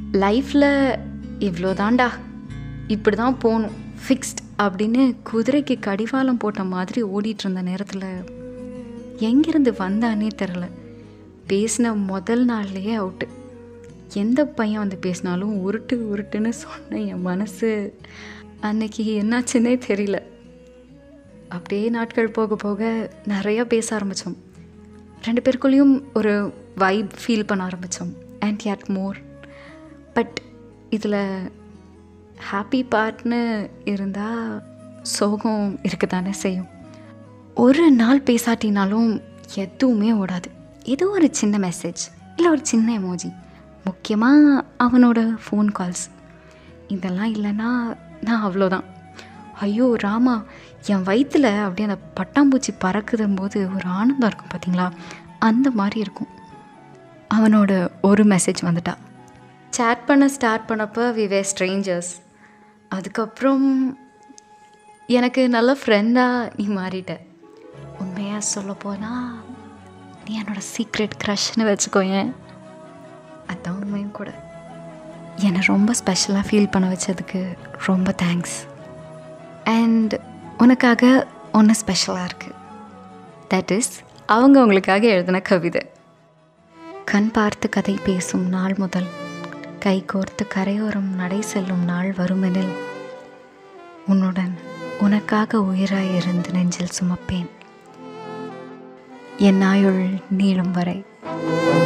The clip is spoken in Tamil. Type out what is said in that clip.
லைஃப்பில் இவ்வளோ தாண்டா இப்படி தான் போகணும் ஃபிக்ஸ்ட் அப்படின்னு குதிரைக்கு கடிவாளம் போட்ட மாதிரி ஓடிட்டு இருந்த நேரத்தில் எங்கேருந்து வந்தானே தெரில பேசின முதல் நாள்லேயே அவுட்டு எந்த பையன் வந்து பேசினாலும் உருட்டு உருட்டுன்னு சொன்ன என் மனசு அன்னைக்கு என்னாச்சுன்னே தெரியல அப்படியே நாட்கள் போக போக நிறையா பேச ஆரம்பித்தோம் ரெண்டு பேருக்குள்ளேயும் ஒரு வைப் ஃபீல் பண்ண ஆரம்பித்தோம் அண்ட் yet மோர் பட் இதில் ஹாப்பி பார்ட்னு இருந்தால் சோகம் இருக்க தானே செய்யும் ஒரு நாள் பேசாட்டினாலும் எதுவுமே ஓடாது ஏதோ ஒரு சின்ன மெசேஜ் இல்லை ஒரு சின்ன எமோஜி முக்கியமாக அவனோட ஃபோன் கால்ஸ் இதெல்லாம் இல்லைன்னா நான் அவ்வளோதான் ஐயோ ராமா என் வயிற்றில் அப்படியே அந்த பட்டாம்பூச்சி பறக்குதும் போது ஒரு ஆனந்தம் இருக்கும் பார்த்தீங்களா அந்த மாதிரி இருக்கும் அவனோட ஒரு மெசேஜ் வந்துட்டா சேட் பண்ண ஸ்டார்ட் பண்ணப்போ வி வே ஸ்ட்ரேஞ்சர்ஸ் அதுக்கப்புறம் எனக்கு நல்ல ஃப்ரெண்டாக நீ மாறிட்ட உண்மையாக சொல்ல போனால் நீ என்னோட சீக்ரெட் க்ரஷ்னு வச்சுக்கோயேன் அதான் உண்மையும் கூட என்னை ரொம்ப ஸ்பெஷலாக ஃபீல் பண்ண வச்சதுக்கு ரொம்ப தேங்க்ஸ் அண்ட் உனக்காக ஒன்று ஸ்பெஷலாக இருக்குது தட் இஸ் அவங்க உங்களுக்காக எழுதின கவிதை கண் பார்த்து கதை பேசும் நாள் முதல் கை கோர்த்து கரையோரம் நடை செல்லும் நாள் வருமெனில் உன்னுடன் உனக்காக உயிராய் இருந்து நெஞ்சில் சுமப்பேன் என் ஆயுள் நீளும் வரை